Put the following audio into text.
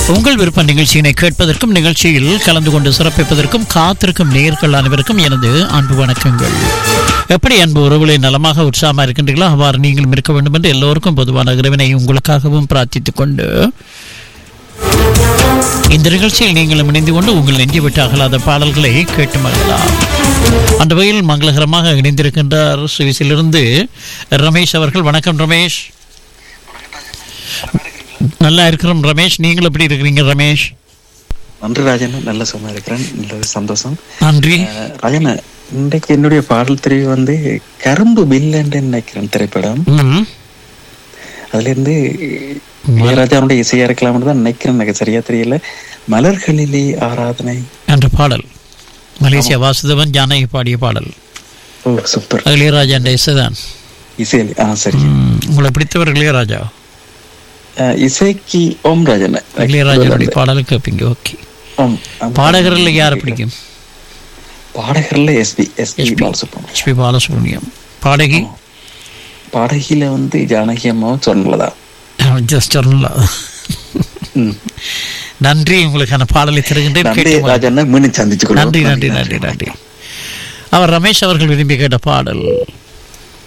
உங்கள் விருப்ப நிகழ்ச்சியினை கேட்பதற்கும் நிகழ்ச்சியில் கலந்து கொண்டு சிறப்பிப்பதற்கும் காத்திருக்கும் நேயர்கள் அனைவருக்கும் எனது அன்பு வணக்கங்கள் எப்படி அன்பு உறவுகளை நலமாக உற்சாகமாக இருக்கின்றீர்களோ அவ்வாறு நீங்களும் இருக்க வேண்டும் என்று எல்லோருக்கும் பொதுவான இறைவனை உங்களுக்காகவும் பிரார்த்தித்துக் கொண்டு இந்த நிகழ்ச்சியில் நீங்களும் இணைந்து கொண்டு உங்கள் நெஞ்சு விட்டு அகலாத பாடல்களை கேட்டு மகிழலாம் அந்த வகையில் மங்களகரமாக இணைந்திருக்கின்றார் சுவிஸிலிருந்து ரமேஷ் அவர்கள் வணக்கம் ரமேஷ் நல்லா இருக்கிறோம் ரமேஷ் நீங்கள் எப்படி இருக்கிறீங்க ரமேஷ் நன்றி ராஜன் நல்ல சும்மா இருக்கிறேன் நல்ல சந்தோஷம் நன்றி அஹ், ராஜன் இன்றைக்கு என்னுடைய பாடல் தெரிவு வந்து கரும்பு பில்லன்னு நினைக்கிறேன் திரைப்படம் ம். அதுல இருந்து இளையராஜாவுடைய இசையா இருக்கலாம்னு தான் நினைக்கிறேன் எனக்கு சரியா தெரியல மலர்களிலே ஆராதனை என்ற பாடல் மலேசியா வாசுதவன் ஜானகி பாடிய பாடல் ஓ சூப்பர் இளையராஜா என்ற இசைதான் இசையலி ஆ சரி ம், உங்களை பிடித்தவர் இளையராஜா அஹ், இசைக்கு ஓம் ராஜன் இளையராஜாவுடைய பாடல் கேட்பீங்க ஓகே ஓம் ஆமா. பாடகர்ல யாரை பிடிக்கும் பாடகர்ல SP SP SP. Balasubramaniam SP Balasubramaniam பாடகி பாடகியில வந்து ஜானகி அம்மாவும் சொன்னதான் ஜஸ்ட் ம். நன்றி உங்களுக்கான பாடலை தருகின்றேன் நன்றி கேட்டு மகிழுங்கள். ராஜன் மீண்டும் சந்திச்சு நன்றி நன்றி நன்றி நன்றி அவர் ரமேஷ் அவர்கள் விரும்பி கேட்ட பாடல்